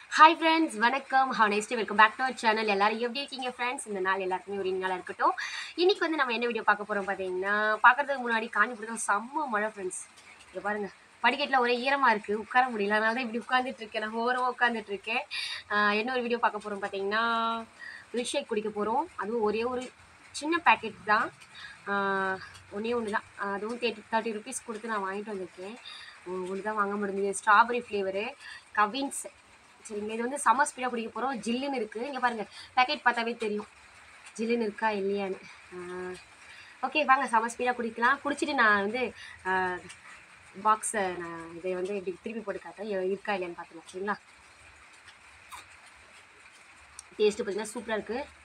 hi friends வணக்கம் how next welcome back to our channel எல்லாரும் எப்படி இருக்கீங்க ஃப்ரெண்ட்ஸ் இந்த நாள் எல்லாருக்குமே ஒரு நாளாக இருக்கட்டும் இன்னைக்கு வந்து நம்ம என்ன வீடியோ பார்க்க போகிறோம் பார்த்தீங்கன்னா பார்க்கறதுக்கு முன்னாடி காஞ்சிபுரத்தில் செம்ம மழை ஃப்ரெண்ட்ஸ் இங்கே பாருங்கள் படிக்கட்டில் ஒரே ஈரமாக இருக்குது உட்கார முடியல அதனால தான் இப்படி உட்காந்துட்டு இருக்கேன் நான் ஓரமாக உட்காந்துட்டு இருக்கேன் ஆஹ் என்ன ஒரு வீடியோ பார்க்க போகிறோம் பார்த்தீங்கன்னா மில்க் ஷேக் குடிக்க போகிறோம் அதுவும் ஒரே ஒரு சின்ன பேக்கெட் தான் ஆஹ் ஒன்றே ஒன்று தான் அதுவும் தேர்ட்டி தேர்ட்டி ருபீஸ் கொடுத்து நான் வாங்கிட்டு வந்திருக்கேன் ஒன்று தான் வாங்க முடிஞ்சது ஸ்ட்ராபெரி ஃப்ளேவரு கவின்ஸ் சரிங்களா இது வந்து சம்மர் ஸ்பீடாக குடிக்க போகிறோம் ஜில்லுன்னு இருக்குது இங்கே பாருங்கள் பேக்கெட் பார்த்தாவே தெரியும் ஜில்லுன்னு இருக்கா இல்லையான்னு ஓகே வாங்க சம்மர் ஸ்பீடாக குடிக்கலாம் குடிச்சிட்டு நான் வந்து பாக்ஸை நான் இதை வந்து இப்படி திருப்பி போட்டு காட்டுறேன் இ- இருக்கா இல்லையான்னு பார்த்துக்கலாம் சரிங்களா டேஸ்ட்டு பார்த்தீங்கன்னா சூப்பராக இருக்குது